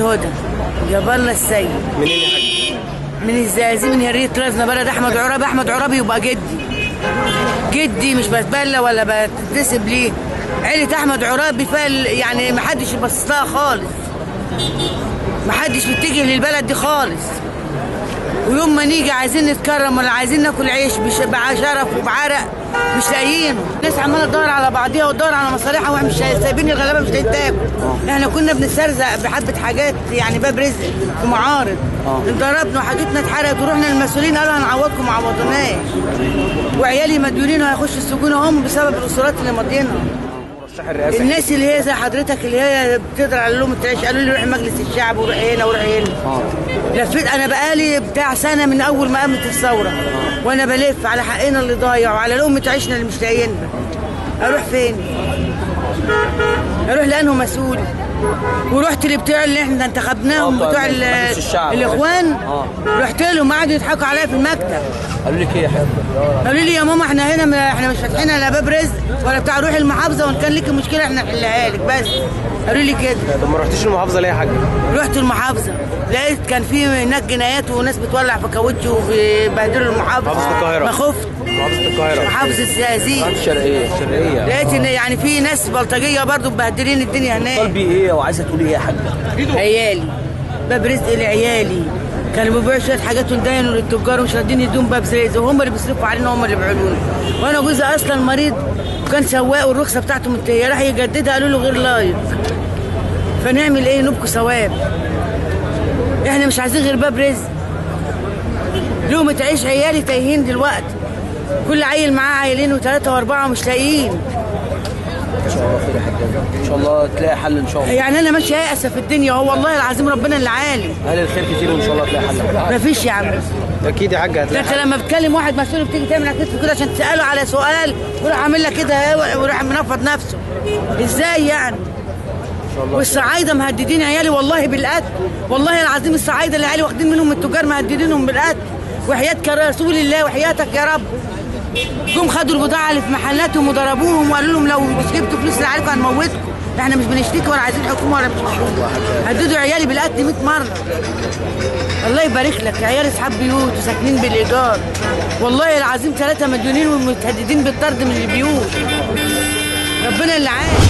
هدى جبرنا السيد منين يا حاج من الزقازيق من هرية رزنا بلد احمد عرابي احمد عرابي يبقى جدي جدي مش بتبلى ولا بتنتسب ليه عيلة احمد عرابي فال يعني ما حدش يبص لها خالص ما حدش بيتجه للبلد دي خالص ويوم ما نيجي عايزين نتكرم ولا عايزين ناكل عيش بش- بعشرف وبعرق مش لاقيينه الناس عماله تدور على بعضيها وتدور على مصالحها واحنا مش سايبين الغلابه مش لاقيين تاكل احنا كنا بنسترزق بحبه حاجات يعني باب رزق في معارض ضربنا وحاجتنا اتحرقت ورحنا للمسؤولين قالوا هنعوضكم ما عوضوناش وعيالي مديونين وهيخشوا السجون هم بسبب الاسرات اللي ماضيينها مرشح الرئاسه الناس اللي هي زي حضرتك اللي هي بتقدر على لهم التعيش قالوا لي روح مجلس الشعب وروح هنا وروح هنا لفيت انا بقالي بتاع سنه من اول ما قامت الثوره وانا بلف على حقنا اللي ضايع وعلى لقمه عيشنا اللي مش لاقيينها اروح فين؟ اروح لانه مسؤول ورحت لبتوع اللي احنا انتخبناهم آه، بتوع مجلس ال- الشعب. الاخوان آه. رحت لهم قعدوا يضحكوا عليا في المكتب قالوا لك ايه يا حاج قالوا لي يا ماما احنا هنا ما احنا مش فاتحين لا باب رزق ولا بتاع روحي المحافظه وان كان ليكي مشكله احنا نحلها لك بس قالوا لي كده طب ما رحتيش المحافظه ليه يا حاج رحت المحافظه لقيت كان في هناك جنايات وناس بتولع في كاوتش وبيبهدلوا المحافظه محافظة القاهرة. ما خفت محافظه القاهره محافظه الزقازيق الشرقيه الشرقيه لقيت ان يعني في ناس بلطجيه برضو مبهدلين الدنيا هناك طالبي ايه وعايزه تقولي ايه يا حاج عيالي باب رزق لعيالي كانوا بيبيعوا شويه حاجات وندينوا للتجار ومش راضيين يدوم باب رزق وهم اللي بيصرفوا علينا هم اللي بيعولونا وانا جوزي اصلا مريض وكان سواق والرخصه بتاعته منتهيه راح يجددها قالوا له غير لايق فنعمل ايه نبكوا ثواب احنا مش عايزين غير باب رزق لقمة عيش عيالي تايهين دلوقتي كل عيل معاه عيلين وثلاثة وأربعة ومش لاقيين ان شاء الله خير يا حاج ان شاء الله تلاقي حل ان شاء الله يعني أنا ماشية يائسة في الدنيا هو والله العظيم ربنا اللي عالم اهل الخير كتير وان شاء الله تلاقي حل مفيش يا عم اكيد يا حاج ده هتلاقي انت لما بتكلم واحد مسؤول بتيجي تعمل على كتفه كده عشان تساله على سؤال ويروح عامل لك كده ويروح منفض نفسه ازاي يعني والصعايده مهددين عيالي والله بالقتل والله العظيم الصعايده اللي عيالي واخدين منهم التجار مهددينهم بالقتل وحياتك يا رسول الله وحياتك يا رب جم خدوا البضاعه اللي في محلاتهم وضربوهم وقالوا لهم لو مش جبتوا فلوس اللي عليكم هنموتكم احنا مش بنشتكي ولا عايزين حكومه ولا مش حكومه هددوا عيالي بالقتل 100 مره الله يبارك لك عيال اصحاب بيوت وساكنين بالايجار والله العظيم ثلاثه مديونين ومتهددين بالطرد من البيوت ربنا اللي عارف